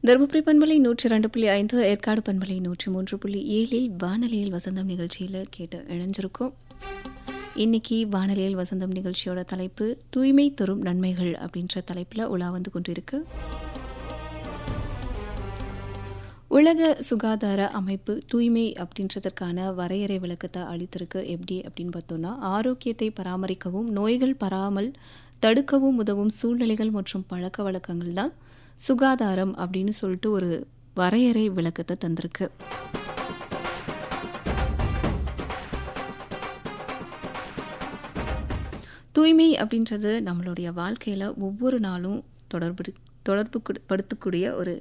தருமபுரி பண்பலை நூற்றி இரண்டு புள்ளி ஐந்து ஏற்காடு பண்பலை நூற்றி மூன்று புள்ளி ஏழில் வானொலியில் வசந்தம் நிகழ்ச்சியில் கேட்டு இணைஞ்சிருக்கோம் இன்னைக்கு வானொலியில் வசந்தம் நிகழ்ச்சியோட தலைப்பு தூய்மை தரும் நன்மைகள் அப்படின்ற தலைப்பில் உலா வந்து கொண்டிருக்கு உலக சுகாதார அமைப்பு தூய்மை அப்படின்றதற்கான வரையறை விளக்கத்தை அளித்திருக்கு எப்படி அப்படின்னு பார்த்தோம்னா ஆரோக்கியத்தை பராமரிக்கவும் நோய்கள் பராமல் தடுக்கவும் உதவும் சூழ்நிலைகள் மற்றும் பழக்க வழக்கங்கள் தான் சுகாதாரம் அப்படின்னு சொல்லிட்டு ஒரு வரையறை விளக்கத்தை தந்திருக்கு தூய்மை அப்படின்றது நம்மளுடைய வாழ்க்கையில் ஒவ்வொரு நாளும் தொடர்பு தொடர்பு படுத்தக்கூடிய ஒரு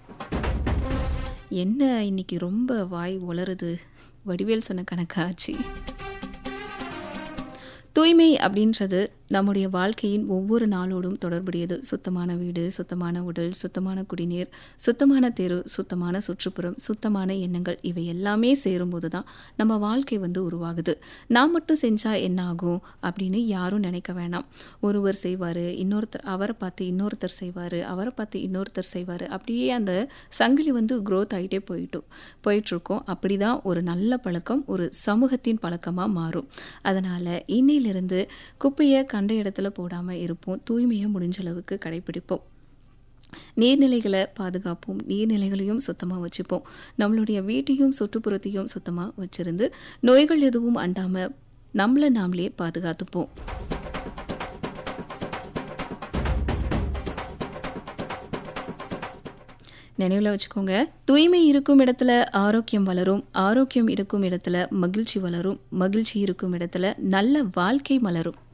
என்ன இன்னைக்கு ரொம்ப வாய் உளருது வடிவேல் சொன்ன கணக்காச்சு தூய்மை அப்படின்றது நம்முடைய வாழ்க்கையின் ஒவ்வொரு நாளோடும் தொடர்புடையது சுத்தமான வீடு சுத்தமான உடல் சுத்தமான குடிநீர் சுத்தமான தெரு சுத்தமான சுற்றுப்புறம் சுத்தமான எண்ணங்கள் இவை எல்லாமே சேரும்போது தான் நம்ம வாழ்க்கை வந்து உருவாகுது நான் மட்டும் செஞ்சா என்ன ஆகும் அப்படின்னு யாரும் நினைக்க வேணாம் ஒருவர் செய்வார் இன்னொருத்தர் அவரை பார்த்து இன்னொருத்தர் செய்வார் அவரை பார்த்து இன்னொருத்தர் செய்வார் அப்படியே அந்த சங்கிலி வந்து க்ரோத் ஆகிட்டே போயிட்டும் போயிட்டுருக்கோம் அப்படி தான் ஒரு நல்ல பழக்கம் ஒரு சமூகத்தின் பழக்கமாக மாறும் அதனால் இன்னையிலிருந்து குப்பையை கண்ட இடத்துல போடாமல் இருப்போம் தூய்மையை முடிஞ்ச அளவுக்கு கடைபிடிப்போம் நீர்நிலைகளை பாதுகாப்போம் நீர்நிலைகளையும் சுத்தமாக வச்சுப்போம் நம்மளுடைய வீட்டையும் சுற்றுப்புறத்தையும் சுத்தமாக வச்சிருந்து நோய்கள் எதுவும் அண்டாமல் நம்மளை நாமளே பாதுகாத்துப்போம் நினைவில் வச்சுக்கோங்க தூய்மை இருக்கும் இடத்துல ஆரோக்கியம் வளரும் ஆரோக்கியம் இருக்கும் இடத்துல மகிழ்ச்சி வளரும் மகிழ்ச்சி இருக்கும் இடத்துல நல்ல வாழ்க்கை மலரும்